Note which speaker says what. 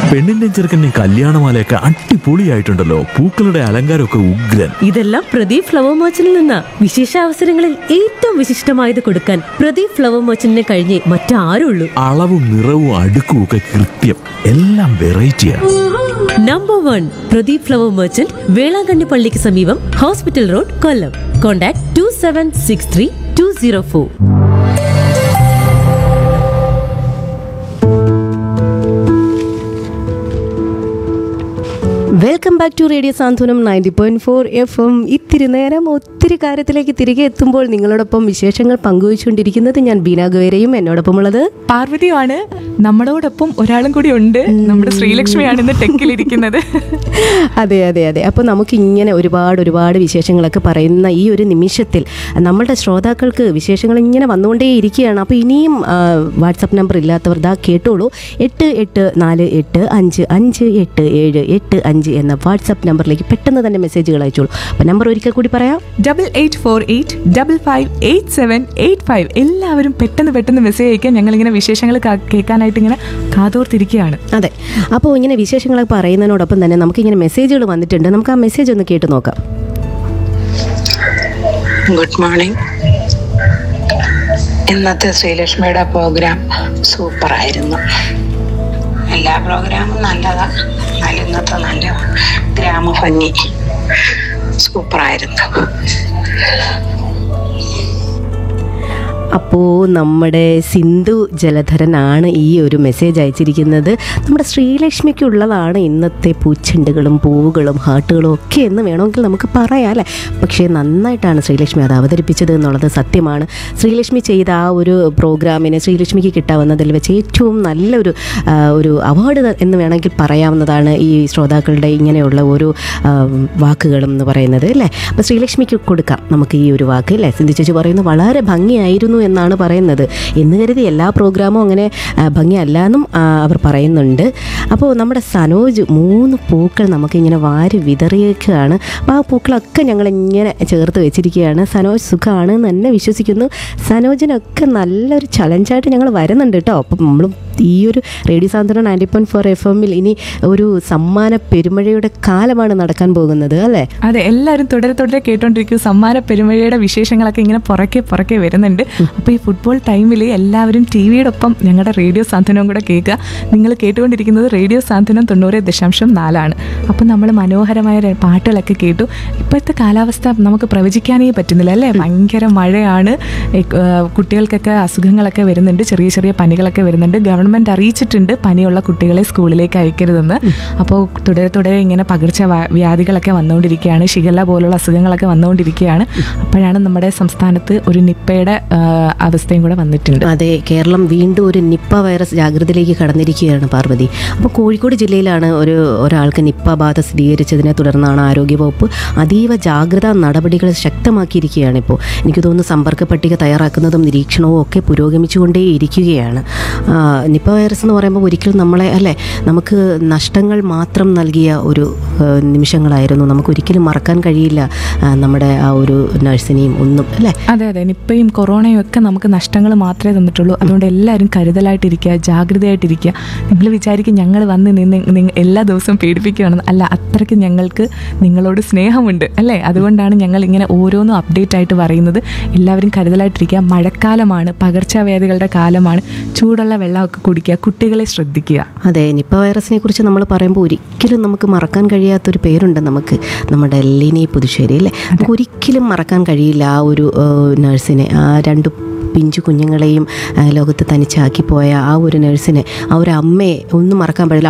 Speaker 1: പെണ്ണിന്റെ ചെറുക്കൻ്റെ കല്യാണമാലയൊക്കെ അടിപൊളിയായിട്ടുണ്ടല്ലോ പൂക്കളുടെ അലങ്കാരമൊക്കെ ഉഗ്രൻ
Speaker 2: ഇതെല്ലാം പ്രദീപ് ഫ്ലവർ മർച്ചന്റിൽ നിന്ന വിശേഷ അവസരങ്ങളിൽ ഏറ്റവും വിശിഷ്ടമായത് കൊടുക്കാൻ പ്രദീപ് ഫ്ലവർ മർച്ചന്റിനെ കഴിഞ്ഞേ മറ്റാരുള്ളൂ
Speaker 1: അളവും നിറവും അടുക്കും ഒക്കെ കൃത്യം എല്ലാം വെറൈറ്റിയാണ്
Speaker 2: number one Pradeep flower merchant Velankanni പള്ളിക്ക് സമീപം hospital road Kollam contact two seven six three two zero four
Speaker 3: welcome back to radio Santhwanam ninety point four F M ഇത്തിരി നേരം ഒത്തിരി കാര്യത്തിലേക്ക് തിരികെ എത്തുമ്പോൾ നിങ്ങളോടൊപ്പം വിശേഷങ്ങൾ പങ്കുവച്ചുകൊണ്ടിരിക്കുന്നത് ഞാൻ ബീന ഗവേരയും എന്നോടൊപ്പമുള്ളത്
Speaker 4: പാർവതിയുമാണ് നമ്മളോടൊപ്പം ഒരാളും കൂടി ഉണ്ട് നമ്മുടെ ശ്രീലക്ഷ്മിയാണ് ഇന്ന് ടെക്കിലിരിക്കുന്നത്
Speaker 3: അതെ അതെ അതെ അപ്പോൾ നമുക്ക് ഇങ്ങനെ ഒരുപാട് ഒരുപാട് വിശേഷങ്ങളൊക്കെ പറയുന്ന ഈ ഒരു നിമിഷത്തിൽ നമ്മളുടെ ശ്രോതാക്കൾക്ക് വിശേഷങ്ങൾ ഇങ്ങനെ വന്നുകൊണ്ടേ ഇരിക്കുകയാണ് അപ്പോൾ ഇനിയും ആ, വാട്സപ്പ് നമ്പർ ഇല്ലാത്തവർ ദാ കേട്ടോളൂ എട്ട് എട്ട് നാല് എട്ട് അഞ്ച് അഞ്ച് എട്ട് ഏഴ് എട്ട് അഞ്ച് എന്ന വാട്സപ്പ് നമ്പറിലേക്ക് പെട്ടെന്ന് തന്നെ മെസ്സേജുകൾ അയച്ചോളൂ അപ്പോൾ നമ്പർ ഒരിക്കൽ കൂടി പറയാം
Speaker 4: double eight four eight double five eight seven eight five എല്ലാവരും പെട്ടെന്ന് പെട്ടെന്ന് മെസ്സേജ് അയക്കാൻ ഞങ്ങളിങ്ങനെ വിശേഷങ്ങൾ കാ- കേൾക്കാനായിട്ട് ഇങ്ങനെ കാതോർത്തിരിക്കുകയാണ്
Speaker 3: അതെ അപ്പോൾ ഇങ്ങനെ വിശേഷങ്ങളൊക്കെ പറയുന്നതിനോടൊപ്പം തന്നെ നമുക്കിങ്ങനെ മെസ്സേജുകൾ വന്നിട്ടുണ്ട് നമുക്ക് ആ മെസ്സേജ് ഒന്ന് കേട്ട് നോക്കാം
Speaker 5: ഗുഡ് മോർണിംഗ് ഇന്നത്തെ ശ്രീലക്ഷ്മിയുടെ പ്രോഗ്രാം സൂപ്പർ ആയിരുന്നു എല്ലാ പ്രോഗ്രാമും നല്ലതാ എന്നാലും ഇന്നത്തെ നല്ല ഗ്രാമഭംഗി സൂപ്പർ ആയിരുന്നു
Speaker 3: അപ്പോൾ നമ്മുടെ സിന്ധു ജലധരനാണ് ഈ ഒരു മെസ്സേജ് അയച്ചിരിക്കുന്നത് നമ്മുടെ ശ്രീലക്ഷ്മിക്കുള്ളതാണ് ഇന്നത്തെ പൂച്ചെണ്ടുകളും പൂവുകളും ഹാർട്ടുകളും ഒക്കെ എന്ന് വേണമെങ്കിൽ നമുക്ക് പറയാം അല്ലേ പക്ഷേ നന്നായിട്ടാണ് ശ്രീലക്ഷ്മി അത് അവതരിപ്പിച്ചത് എന്നുള്ളത് സത്യമാണ് ശ്രീലക്ഷ്മി ചെയ്ത ആ ഒരു പ്രോഗ്രാമിന് ശ്രീലക്ഷ്മിക്ക് കിട്ടാവുന്നതിൽ വെച്ച് ഏറ്റവും നല്ലൊരു ആ, ഒരു അവാർഡ് എന്ന് വേണമെങ്കിൽ പറയാവുന്നതാണ് ഈ ശ്രോതാക്കളുടെ ഇങ്ങനെയുള്ള ഓരോ ആ, വാക്കുകളും എന്ന് പറയുന്നത് അല്ലേ അപ്പോൾ ശ്രീലക്ഷ്മിക്ക് കൊടുക്കാം നമുക്ക് ഈ ഒരു വാക്ക് അല്ലേ സിന്ധു ചേച്ചി പറയുന്നു വളരെ ഭംഗിയായിരുന്നു എന്നാണ് പറയുന്നത് എന്ന് കരുതി എല്ലാ പ്രോഗ്രാമും അങ്ങനെ ആ, ഭംഗിയല്ല എന്നും ആ, അവർ പറയുന്നുണ്ട് അപ്പോൾ നമ്മുടെ സനോജ് മൂന്ന് പൂക്കൾ നമുക്കിങ്ങനെ വാരി വിതറിയേക്കുകയാണ് അപ്പോൾ ആ പൂക്കളൊക്കെ ഞങ്ങൾ ഇങ്ങനെ ചേർത്ത് വെച്ചിരിക്കുകയാണ് സനോജ് സുഖമാണ് എന്ന് തന്നെ വിശ്വസിക്കുന്നു സനോജിനൊക്കെ നല്ലൊരു ചലഞ്ചായിട്ട് ഞങ്ങൾ വരുന്നുണ്ട് കേട്ടോ അപ്പം നമ്മളും ഈ ഒരു radio Santhwanam ninety point four F എമ്മിൽ ഇനി ഒരു സമ്മാന പെരുമഴയുടെ കാലമാണ് നടക്കാൻ പോകുന്നത് അല്ലേ
Speaker 4: അതെ എല്ലാവരും തുടരെ തുടരെ കേട്ടോണ്ടിരിക്കും സമ്മാന പെരുമഴയുടെ വിശേഷങ്ങളൊക്കെ ഇങ്ങനെ പുറകെ പുറകെ വരുന്നുണ്ട് അപ്പോൾ ഈ ഫുട്ബോൾ ടൈമിൽ എല്ലാവരും ടി വിയുടെ ഒപ്പം ഞങ്ങളുടെ റേഡിയോ സാന്ത്വനവും കൂടെ കേൾക്കുക നിങ്ങൾ കേട്ടുകൊണ്ടിരിക്കുന്നത് റേഡിയോ സാന്ത്വനം തൊണ്ണൂറ് ദശാംശം നാലാണ് അപ്പോൾ നമ്മൾ മനോഹരമായ ര- പാട്ടുകളൊക്കെ കേട്ടു ഇപ്പോഴത്തെ കാലാവസ്ഥ നമുക്ക് പ്രവചിക്കാനേ പറ്റുന്നില്ല അല്ലേ ഭയങ്കര മഴയാണ് എ- ആ, കുട്ടികൾക്കൊക്കെ അസുഖങ്ങളൊക്കെ വരുന്നുണ്ട് ചെറിയ ചെറിയ പനികളൊക്കെ വരുന്നുണ്ട് ഗവൺമെൻറ് അറിയിച്ചിട്ടുണ്ട് പനിയുള്ള കുട്ടികളെ സ്കൂളിലേക്ക് അയക്കരുതെന്ന് അപ്പോൾ തുടരെ തുടരെ ഇങ്ങനെ പകർച്ച വ്യാ- വ്യാധികളൊക്കെ വന്നുകൊണ്ടിരിക്കുകയാണ് ഷിഗല്ല പോലുള്ള അസുഖങ്ങളൊക്കെ വന്നുകൊണ്ടിരിക്കുകയാണ് അപ്പോഴാണ് നമ്മുടെ സംസ്ഥാനത്ത് ഒരു നിപ്പയുടെ ആ, അവസ്ഥയും കൂടെ വന്നിട്ടുണ്ട്
Speaker 3: അതെ കേരളം വീണ്ടും ഒരു നിപ്പ വൈറസ് ജാഗ്രതയിലേക്ക് കടന്നിരിക്കുകയാണ് പാർവതി അപ്പോൾ കോഴിക്കോട് ജില്ലയിലാണ് ഒരു ഒരാൾക്ക് നിപ്പ ബാധ സ്ഥിരീകരിച്ചതിനെ തുടർന്നാണ് ആരോഗ്യവകുപ്പ് അതീവ ജാഗ്രതാ നടപടികൾ ശക്തമാക്കിയിരിക്കുകയാണ് ഇപ്പോൾ എനിക്ക് തോന്നുന്നു സമ്പർക്ക പട്ടിക തയ്യാറാക്കുന്നതും നിരീക്ഷണവും ഒക്കെ പുരോഗമിച്ചുകൊണ്ടേ ഇരിക്കുകയാണ് ആ, നിപ്പ വൈറസ് എന്ന് പറയുമ്പോൾ ഒരിക്കലും നമ്മളെ അല്ലേ നമുക്ക് നഷ്ടങ്ങൾ മാത്രം നൽകിയ ഒരു ആ, നിമിഷങ്ങളായിരുന്നു നമുക്ക് ഒരിക്കലും മറക്കാൻ കഴിയില്ല ആ, നമ്മുടെ ആ ഒരു നഴ്സിനെയും ഒന്നും അല്ലേ
Speaker 4: അതെ അതെ നിപ്പയും കൊറോണയും ഒക്കെ നമുക്ക് നഷ്ടങ്ങൾ മാത്രമേ തന്നിട്ടുള്ളൂ അതുകൊണ്ട് എല്ലാവരും കരുതലായിട്ടിരിക്കുക ജാഗ്രതയായിട്ടിരിക്കുക നിങ്ങൾ വിചാരിക്കും ഞങ്ങൾ വന്ന് നിന്ന് നിങ്ങ- എല്ലാ ദിവസവും പേടിപ്പിക്കുകയാണെന്ന് അല്ല അത്രയ്ക്ക് ഞങ്ങൾക്ക് നിങ്ങളോട് സ്നേഹമുണ്ട് അല്ലേ അതുകൊണ്ടാണ് ഞങ്ങൾ ഇങ്ങനെ ഓരോന്നും അപ്ഡേറ്റ് ആയിട്ട് പറയുന്നത് എല്ലാവരും കരുതലായിട്ടിരിക്കുക മഴക്കാലമാണ് പകർച്ചവ്യാധികളുടെ കാലമാണ് ചൂടുള്ള വെള്ളമൊക്കെ കുടിക്കുക കുട്ടികളെ ശ്രദ്ധിക്കുക
Speaker 3: അതെ നിപ്പ വൈറസിനെ കുറിച്ച് നമ്മൾ പറയുമ്പോൾ ഒരിക്കലും നമുക്ക് മറക്കാൻ കഴിയാത്തൊരു പേരുണ്ട് നമുക്ക് നമ്മുടെ എല്ലിനി പുതുശ്ശേരി അല്ലേ നമുക്ക് ഒരിക്കലും മറക്കാൻ കഴിയില്ല ആ ഒരു ഏഹ്, നഴ്സിനെ ആ രണ്ട് പിഞ്ചു കുഞ്ഞുങ്ങളെയും ആ, ലോകത്ത് തനിച്ചാക്കി പോയ ആ ഒരു നഴ്സിനെ ആ ഒരു അമ്മയെ ഒന്നും മറക്കാൻ പാടില്ല